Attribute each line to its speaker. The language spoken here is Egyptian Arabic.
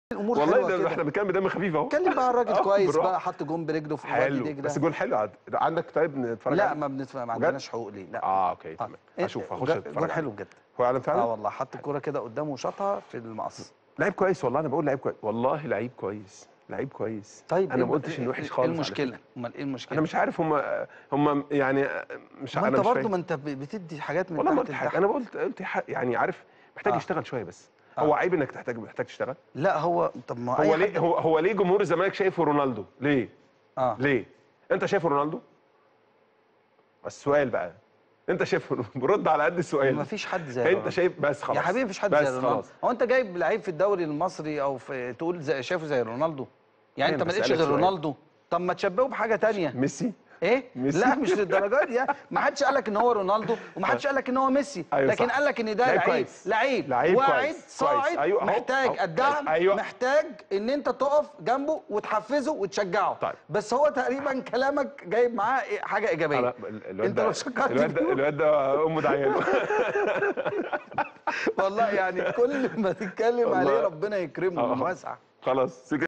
Speaker 1: الامور
Speaker 2: والله
Speaker 1: حلوه
Speaker 2: ده
Speaker 1: كده
Speaker 2: احنا بنتكلم بدم خفيف اهو
Speaker 1: اتكلم بقى الراجل
Speaker 2: آه،
Speaker 1: كويس
Speaker 2: بالراحة.
Speaker 1: بقى حط جون برجله في وادي
Speaker 2: حلو
Speaker 1: دجله
Speaker 2: بس جول حلو عاد. عندك طيب نتفرج
Speaker 1: لا
Speaker 2: عليه؟
Speaker 1: ما بندفع ما
Speaker 2: بجد؟
Speaker 1: عندناش حقوق ليه لا
Speaker 2: اه اوكي
Speaker 1: آه.
Speaker 2: تمام
Speaker 1: إيه،
Speaker 2: اشوف هخش
Speaker 1: جا-
Speaker 2: اتفرج
Speaker 1: جول
Speaker 2: عليه.
Speaker 1: حلو بجد
Speaker 2: هو اعلن فعلا
Speaker 1: اه والله حط الكوره كده قدامه وشاطها في المقص
Speaker 2: لعيب كويس والله انا بقول لعيب كويس والله لعيب كويس لعيب كويس
Speaker 1: طيب
Speaker 2: انا
Speaker 1: إيه
Speaker 2: ما قلتش انه وحش خالص
Speaker 1: ايه
Speaker 2: على
Speaker 1: المشكله امال ايه
Speaker 2: فكرة.
Speaker 1: المشكله
Speaker 2: انا مش عارف هم هم يعني مش
Speaker 1: ما
Speaker 2: انا
Speaker 1: انت
Speaker 2: مش
Speaker 1: برضه
Speaker 2: فاهم.
Speaker 1: ما انت ب- بتدي حاجات من
Speaker 2: والله ما
Speaker 1: تحت
Speaker 2: قلت حاجه
Speaker 1: لتحت.
Speaker 2: انا قلت قلت حق يعني عارف محتاج
Speaker 1: آه.
Speaker 2: يشتغل شويه بس
Speaker 1: آه.
Speaker 2: هو عيب انك تحتاج محتاج تشتغل
Speaker 1: لا هو طب ما
Speaker 2: هو
Speaker 1: أي
Speaker 2: ليه
Speaker 1: حد-
Speaker 2: هو هو ليه جمهور الزمالك شايفه رونالدو ليه
Speaker 1: اه
Speaker 2: ليه انت شايفه رونالدو السؤال بقى انت شايفه برد على قد السؤال
Speaker 1: ما فيش حد زي
Speaker 2: انت
Speaker 1: رونالدو.
Speaker 2: شايف بس خلاص
Speaker 1: يا حبيبي مفيش حد
Speaker 2: بس
Speaker 1: زي رونالدو
Speaker 2: خلاص
Speaker 1: هو انت جايب لعيب في الدوري المصري او في تقول زي شايفه زي رونالدو يعني
Speaker 2: أيوة،
Speaker 1: انت ما
Speaker 2: بس
Speaker 1: لقيتش
Speaker 2: قالك
Speaker 1: غير
Speaker 2: سؤال.
Speaker 1: رونالدو طب ما تشبهه بحاجه تانية
Speaker 2: ميسي
Speaker 1: ايه
Speaker 2: ميسي.
Speaker 1: لا مش للدرجه دي يعني ما حدش قال لك ان هو رونالدو وما حدش قال لك ان هو ميسي
Speaker 2: أيوة
Speaker 1: لكن
Speaker 2: صح.
Speaker 1: قال لك ان ده
Speaker 2: لعيب
Speaker 1: لعيب
Speaker 2: كويس.
Speaker 1: لعيب
Speaker 2: لعيب
Speaker 1: واعد
Speaker 2: كويس.
Speaker 1: صاعد
Speaker 2: كويس. أيوة، أهو،
Speaker 1: محتاج
Speaker 2: أهو.
Speaker 1: الدعم
Speaker 2: أيوة.
Speaker 1: محتاج ان انت تقف جنبه وتحفزه وتشجعه
Speaker 2: طيب.
Speaker 1: بس هو تقريبا كلامك جايب معاه إيه؟ حاجه ايجابيه
Speaker 2: أنا الواد
Speaker 1: انت
Speaker 2: ده
Speaker 1: لو شكرت
Speaker 2: الواد ده
Speaker 1: فيه-
Speaker 2: الواد ده امه دعيانه
Speaker 1: والله يعني كل ما تتكلم
Speaker 2: والله.
Speaker 1: عليه ربنا يكرمه
Speaker 2: آه.
Speaker 1: من واسع
Speaker 2: خلاص